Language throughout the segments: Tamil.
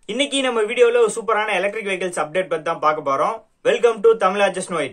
இன்னைக்கு நம்ம வீடியோல ஒரு சூப்பரான எலக்ட்ரிக் வெஹிக்கிள்ஸ் அப்டேட் பத்தி தான் பார்க்க போறோம் வெல்கம் டு தமிழா ஜஸ்ட் நோயிட்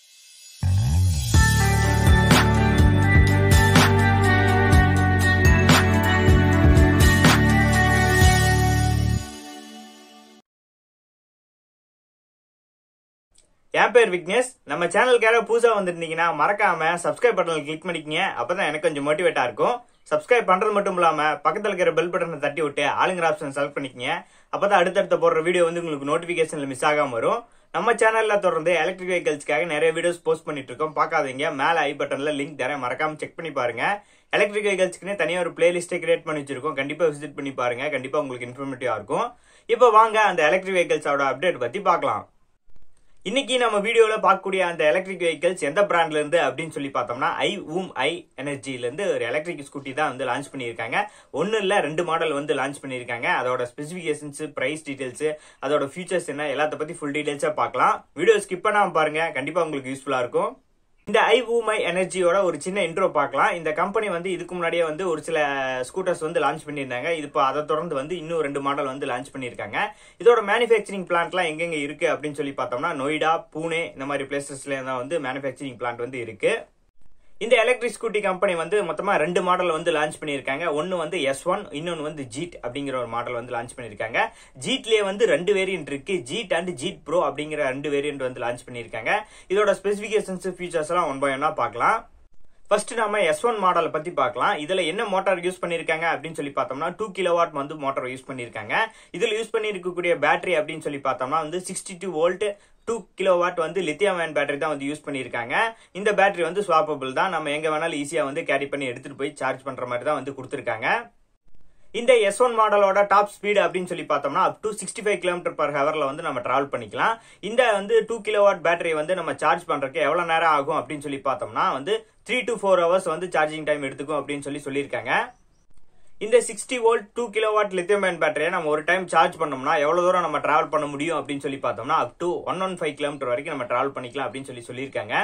என் பேர் விக்னேஷ் நம்ம சேனலுக்கு யாராவது புதுசா வந்திருந்தீங்கன்னா மறக்காம சப்ஸ்கிரைப் பட்டனை கிளிக் பண்ணிக்கங்க அப்பதான் எனக்கு கொஞ்சம் மோட்டிவேட்டா இருக்கும் சப்ஸ்கிரைப் பண்றது மட்டும் இல்லாம பக்கத்துல இருக்கிற பெல் பட்டனை தட்டி விட்டு ஆளுங்கிற ஆப்ஷன் செலக்ட் பண்ணிக்கங்க அப்பதான் அடுத்தடுத்த போடுற வீடியோ வந்து உங்களுக்கு நோட்டிபிகேஷன்ல மிஸ் ஆகாம வரும் நம்ம சேனல்ல தொடர்ந்து எலக்ட்ரிக் வெஹிக்கல்ஸ்க்காக நிறைய வீடியோஸ் போஸ்ட் பண்ணிட்டு இருக்கோம் பார்க்காதீங்க மேல ஐ பட்டன்ல லிங்க் தரேன் மறக்காம செக் பண்ணி பாருங்க எலக்ட்ரிக் வெஹிக்கல்ஸ்க்குனே தனியா ஒரு பிளேலிஸ்டே கிரியேட் பண்ணி வச்சிருக்கோம் கண்டிப்பா விசிட் பண்ணி பாருங்க கண்டிப்பா உங்களுக்கு இன்ஃபர்மேட்டிவா இருக்கும் இப்போ வாங்க அந்த எலக்ட்ரிக் வெஹிக்கல்ஸோட அப்டேட் பத்தி பார்க்கலாம் இன்னைக்கு நம்ம வீடியோல பார்க்கக்கூடிய அந்த எலக்ட்ரிக் வெஹிக்கல்ஸ் எந்த பிராண்ட்ல இருந்து அப்படின்னு சொல்லி பார்த்தோம்னா ஐ ஊம் ஐ எனர்ஜில இருந்து ஒரு எலக்ட்ரிக் ஸ்கூட்டி தான் வந்து லான்ச் பண்ணியிருக்காங்க ஒன்னு இல்ல ரெண்டு மாடல் வந்து லான்ச் பண்ணியிருக்காங்க அதோட ஸ்பெசிபிகேஷன்ஸ் பிரைஸ் டீடைல்ஸ் அதோட ஃபீச்சர்ஸ் என்ன எல்லாத்த பத்தி ஃபுல் டீடைல்ஸா பார்க்கலாம் வீடியோ ஸ்கிப் பண்ணாம பாருங்க கண்டிப்பா உங்களுக்கு யூஸ்ஃபுல்லா இருக்கும் இந்த ஐ ஊமை எனர்ஜியோட ஒரு சின்ன இன்ட்ரோ பார்க்கலாம் இந்த கம்பெனி வந்து இதுக்கு முன்னாடியே வந்து ஒரு சில ஸ்கூட்டர்ஸ் வந்து லான்ச் பண்ணியிருந்தாங்க இது இப்போ அதை தொடர்ந்து வந்து இன்னும் ரெண்டு மாடல் வந்து லான்ச் பண்ணியிருக்காங்க இதோட மேனுஃபேக்சரிங் பிளான்ட்லாம் எங்கெங்க இருக்கு அப்படின்னு சொல்லி பார்த்தோம்னா நொய்டா பூனே இந்த மாதிரி பிளேசஸ்ல தான் வந்து மேனுஃபேக்சரிங் பிளான்ட் வந்து இருக்கு இந்த எலக்ட்ரிக் ஸ்கூட்டி கம்பெனி வந்து மொத்தமா ரெண்டு மாடல் வந்து லான்ச் பண்ணியிருக்காங்க ஒன்னு வந்து எஸ் ஒன் இன்னொன்னு வந்து ஜீட் அப்படிங்கிற ஒரு மாடல் வந்து லான்ச் பண்ணியிருக்காங்க ஜீட்லயே வந்து ரெண்டு வேரியன்ட் இருக்கு ஜீட் அண்ட் ஜீட் ப்ரோ அப்படிங்கிற ரெண்டு வேரியன்ட் வந்து லான்ச் பண்ணியிருக்காங்க இதோட ஸ்பெசிபிகேஷன்ஸ் ஃபீச்சர்ஸ் எல்லாம் ஒன் பை ஒன்னா பார்க்கலாம் ஃபர்ஸ்ட் நம்ம எஸ் ஒன் மாடலை பத்தி பார்க்கலாம் இதுல என்ன மோட்டார் யூஸ் பண்ணிருக்காங்க அப்படின்னு சொல்லி பார்த்தோம்னா டூ கிலோவாட் வந்து மோட்டார் யூஸ் பண்ணிருக்காங்க இதுல யூஸ் பண்ணிருக்கக்கூடிய பேட்டரி அப்படின்னு சொல்லி பார்த்தோம்னா வந்து sixty two volt two kilowatt வந்து லித்தியம் அயன் பேட்டரி தான் வந்து யூஸ் பண்ணியிருக்காங்க இந்த பேட்டரி வந்து ஸ்வாப்பபிள் தான் நம்ம எங்க வேணாலும் ஈஸியா வந்து கேரி பண்ணி எடுத்துட்டு போய் சார்ஜ் பண்ற மாதிரி தான் வந்து கொடுத்துருக்காங்க இந்த எஸ் ஒன் மாடலோட டாப் ஸ்பீடு அப்படின்னு சொல்லி பார்த்தோம்னா up to sixty five kilometre per ஹவர்ல வந்து நம்ம டிராவல் பண்ணிக்கலாம் இந்த வந்து டூ கிலோவாட் பேட்டரி வந்து நம்ம சார்ஜ் பண்றதுக்கு எவ்வளவு நேரம் ஆகும் அப்படின்னு சொல்லி பார்த்தோம்னா வந்து த்ரீ டு ஃபோர் ஹவர்ஸ் வந்து சார்ஜிங் டைம் எடுத்துக்கும் அப்படின்னு சொல்லி சொல்லியிருக்காங்க இந்த sixty volt two kilowatt lithium ion பேட்டரியை நம்ம ஒரு டைம் சார்ஜ் பண்ணோம்னா எவ்வளவு தூரம் நம்ம டிராவல் பண்ண முடியும் அப்படின்னு சொல்லி பார்த்தோம்னா up to one one five kilometre வரைக்கும் நம்ம டிராவல் பண்ணிக்கலாம் அப்படின்னு சொல்லி சொல்லியிருக்காங்க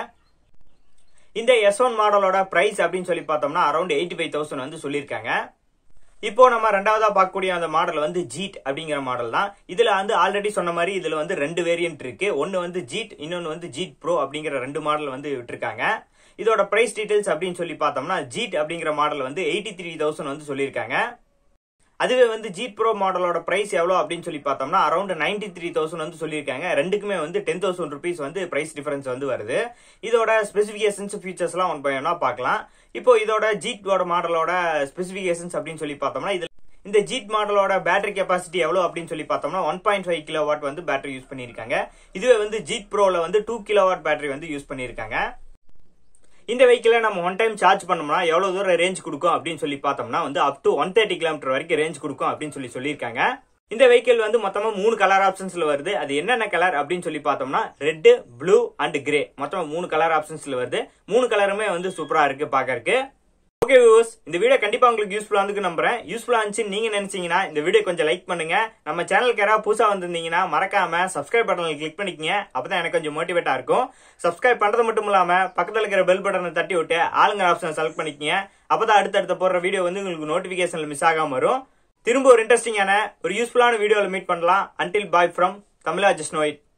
இந்த எஸ் ஒன் மாடலோட பிரைஸ் அப்படின்னு சொல்லி பார்த்தோம்னா அரௌண்ட் எயிட்டி ஃபைவ் தௌசண்ட் வந்து சொல்லியிருக்காங்க இப்போ நம்ம ரெண்டாவதா பார்க்கக்கூடிய அந்த மாடல் வந்து ஜீட் அப்படிங்கிற மாடல் தான் இதுல வந்து ஆல்ரெடி சொன்ன மாதிரி இதுல வந்து ரெண்டு வேரியன்ட் இருக்கு ஒன்னு வந்து ஜீட் இன்னொன்னு வந்து ஜீட் ப்ரோ அப்படிங்கிற ரெண்டு மாடல் வந்து விட்டுருக்காங்க இதோட பிரைஸ் டீடைல்ஸ் அப்படின்னு சொல்லி பார்த்தோம்னா ஜீட் அப்படிங்கிற மாடல் வந்து எயிட்டி த்ரீ தௌசண்ட் வந்து சொல்லியிருக்காங்க அதுவே வந்து ஜீட் ப்ரோ மாடலோட பிரைஸ் எவ்வளோ அப்படின்னு சொல்லி பார்த்தோம்னா அரௌண்ட் நைன்டி த்ரீ தௌசண்ட் வந்து சொல்லியிருக்காங்க ரெண்டுக்குமே வந்து டென் தௌசண்ட் ருபீஸ் வந்து பிரைஸ் டிஃபரன்ஸ் வந்து வருது இதோட ஸ்பெசிஃபிகேஷன்ஸ் ஃபீச்சர்ஸ்லாம் ஒன் பை ஒன்னா பார்க்கலாம் இப்போ இதோட ஜீட்டோட மாடலோட ஸ்பெசிஃபிகேஷன்ஸ் அப்படின்னு சொல்லி பார்த்தோம்னா இதுல இந்த ஜீட் மாடலோட பேட்டரி கெப்பாசிட்டி எவ்வளவு அப்படின்னு சொல்லி பார்த்தோம்னா one point five kilo watt வந்து பேட்டரி யூஸ் பண்ணியிருக்காங்க இதுவே வந்து ஜீட் ப்ரோல வந்து டூ கிலோ வாட் பேட்டரி வந்து யூஸ் பண்ணியிருக்காங்க இந்த வெஹிக்கிளை நம்ம ஒன் டைம் சார்ஜ் பண்ணோம்னா எவ்வளவு தூரம் ரேஞ்ச் கொடுக்கும் அப்படின்னு சொல்லி பார்த்தோம்னா வந்து up to one thirty kilometre வரைக்கும் ரேஞ்ச் கொடுக்கும் அப்படின்னு சொல்லி சொல்லியிருக்காங்க இந்த வெஹிக்கிள் வந்து மொத்தமா மூணு கலர் ஆப்ஷன்ஸ்ல வருது அது என்னென்ன கலர் அப்படின்னு சொல்லி பார்த்தோம்னா ரெட் ப்ளூ அண்ட் கிரே மொத்தமா மூணு கலர் ஆப்ஷன்ஸ்ல வருது மூணு கலருமே வந்து சூப்பரா இருக்கு பாக்கறதுக்கு ஓகே வியூவர்ஸ் இந்த வீடியோ கண்டிப்பா உங்களுக்கு யூஸ்ஃபுல்லா இருக்கு நம்புறேன் யூஸ்ஃபுல்லா இருந்துச்சு நீங்க நினைச்சீங்கன்னா இந்த வீடியோ கொஞ்சம் லைக் பண்ணுங்க நம்ம சேனலுக்கு யாராவது புதுசா வந்திருந்தீங்கன்னா மறக்காம சப்ஸ்கிரைப் பட்டனை கிளிக் பண்ணிக்கங்க அப்பதான் எனக்கு கொஞ்சம் மோட்டிவேட்டா இருக்கும் சப்ஸ்கிரைப் பண்றது மட்டும் இல்லாம பக்கத்துல இருக்கிற பெல் பட்டனை தட்டி விட்டு ஆளுங்க ஆப்ஷன் செலக்ட் பண்ணிக்கங்க அப்பதான் அடுத்தடுத்த போடுற வீடியோ வந்து உங்களுக்கு நோட்டிபிகேஷன்ல மிஸ் ஆகாம வரும் திரும்ப ஒரு இன்ட்ரெஸ்டிங்கான ஒரு யூஸ்ஃபுல்லான வீடியோல மீட் பண்ணலாம் அன்டில் பாய் ஃப்ரம் தமிழா ஜஸ்னோயிட்